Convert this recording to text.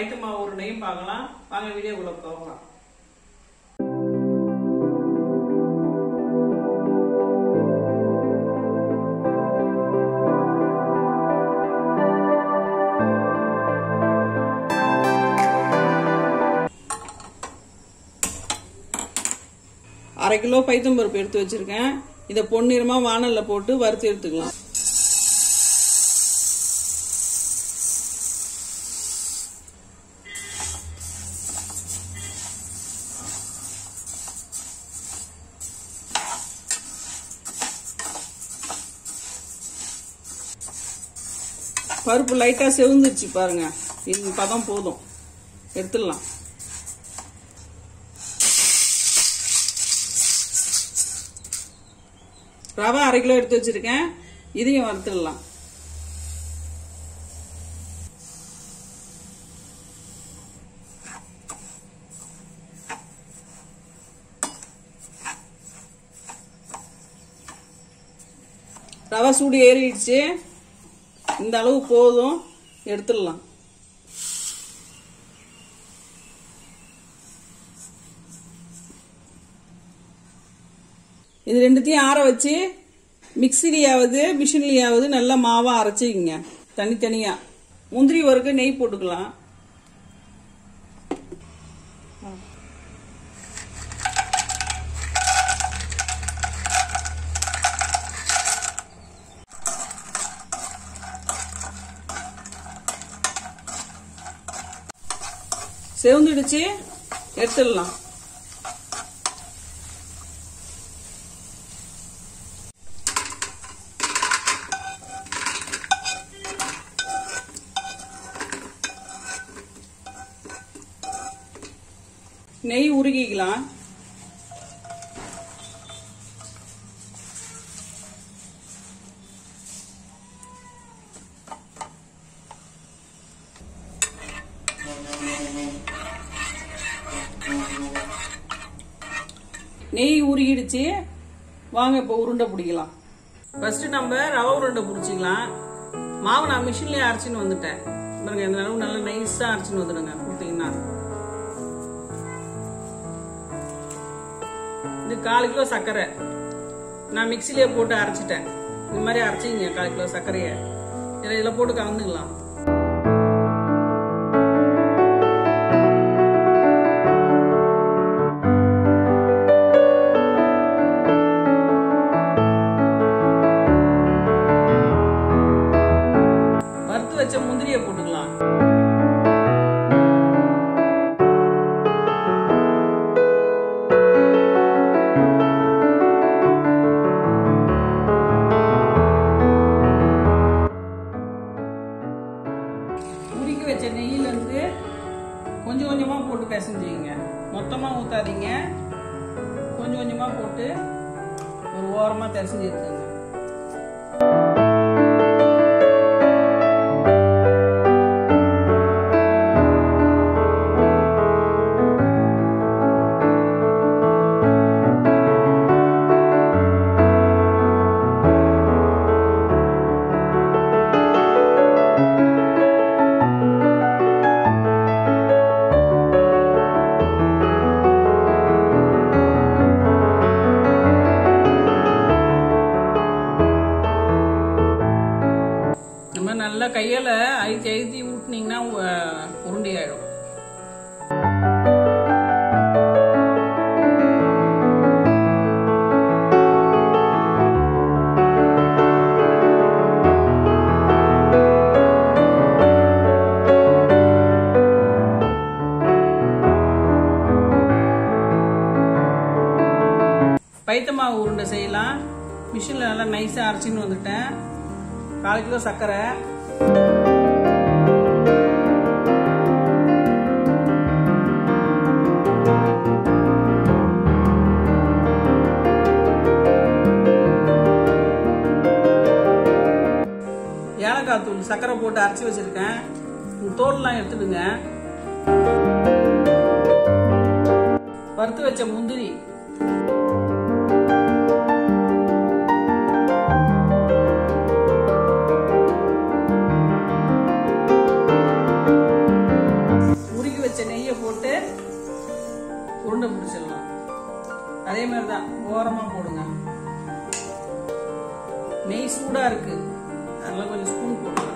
பைத்து மாவு உருண்டையும் பார்க்கலாம் வாங்க வீடியோக்குள்ள போகலாம் அரை கிலோ பைத்தம்பருப்பு எடுத்து வச்சிருக்கேன் இதை பொன்னிறமா வானல்ல போட்டு வறுத்து எடுத்துக்கலாம் பருப்பு லைட்டா செவந்துருச்சு பாருங்க இது பதம் போதும் எடுத்துடலாம் ரவை அரை கிலோ எடுத்து வச்சிருக்கேன் இதையும் வறுத்துடலாம் ரவை சூடு ஏறிடுச்சு இந்த அளவு போதும் எடுத்துடலாம் இது ரெண்டுத்தையும் ஆற வச்சு மிக்சிலையாவது மிஷின்லையாவது நல்லா மாவா அரைச்சிக்கங்க தனித்தனியா முந்திரி வறுக்க நெய் போட்டுக்கலாம் செவந்துடுச்சு எடுத்துடலாம் நெய் உருகிக்கலாம் நெய் உருகிடுச்சு வாங்க இப்போ உருண்டை பிடிக்கலாம் ஃபர்ஸ்ட் நம்ம ரவை உருண்டை பிடிச்சிக்கலாம் மாவு நான் மிஷின்லயே அரைச்சின்னு வந்துட்டேன் பாருங்க இந்த அளவு நல்லா நைஸா அரைச்சின்னு வந்துடுங்க கொடுத்தீங்கன்னா இது கால் கிலோ சர்க்கரை நான் மிக்சிலேயே போட்டு அரைச்சிட்டேன் இந்த மாதிரி அரைச்சிங்க கால் கிலோ சர்க்கரையை இதில் இதில் போட்டு கலந்துக்கலாம் வறுத்து வச்ச முந்திரியை போட்டுக்கலாம் உருக்கி வச்ச நெய்யில இருந்து கொஞ்சம் கொஞ்சமா போட்டு பிசைஞ்சுங்க மொத்தமா ஊத்தாதீங்க கொஞ்சம் கொஞ்சமா போட்டு ஒரு ஓரமா பிசைஞ்சு எடுத்துங்க நம்ம நல்லா கையால அழுத்தி அழுத்தி ஊட்டினீங்கன்னா உருண்டை ஆயிடும் பைத்த மாவு உருண்டை செய்யலாம் மிஷினில் நல்லா நைஸாக அரைச்சின்னு வந்துட்டேன் கால் கிலோ சர்க்கரை ஏலக்காய் தூள் சர்க்கரை போட்டு அரைச்சி வச்சிருக்கேன் இந்த தோல்லாம் எடுத்துடுங்க வறுத்து வச்ச முந்திரி வச்ச நெய்யை போட்டு உருண்டை பிடிச்சிடலாம் அதே மாதிரி தான் ஓரமா போடுங்க நெய் சூடா இருக்கு அதனால கொஞ்சம் ஸ்பூன் போட்டுக்கலாம்